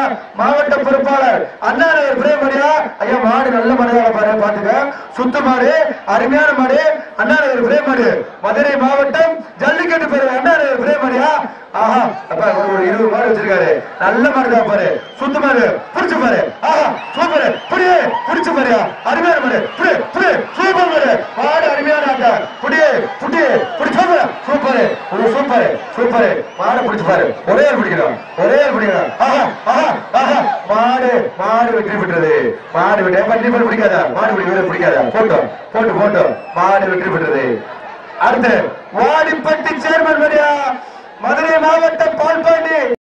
மாவட்ட பொறுப்பாளர் அண்ணா நகர் பிரேமடியா ஐயா மாடு நல்ல மாடுதாக பாரு பாத்துக்க சுத்து மாடு அருமையான மாடு அண்ணா நகர் பிரேமடி மதுரை மாவட்டம் ஜல்லிக்கட்டு பேரு அண்ணா நகர் பிரேமடியா ஆஹா அப்பா ஒரு ஒரு இருபது மாடு வச்சிருக்காரு நல்ல மாடு தான் பாரு சுத்து மாடு புடிச்சு பாரு ஆஹா சூப்பர் புடியே புடிச்சு பாரு அருமையான மாடு புடி புடி சூப்பர் மாடு மாடு அருமையான ஆட்டா புடியே புடியே புடி சூப்பர் சூப்பர் ஒரு சூப்பர் சூப்பர் மாடு புடிச்சு பாரு ஒரே ஆள் பிடிக்கணும் ஒரே ஆள் பிடிக்கணும் ஆஹா ஆஹா ஆஹா மாடு மாடு வெற்றி பெற்றது மாடு வெற்றி பட்டி பேர் பிடிக்காதா மாடு பிடிக்க பிடிக்காதா போட்டோ போட்டு போட்டோ மாடு வெற்றி பெற்றது அடுத்து வாடிப்பட்டி சேர்மன் வரியா மதுரை மாவட்டம் பால்பாண்டி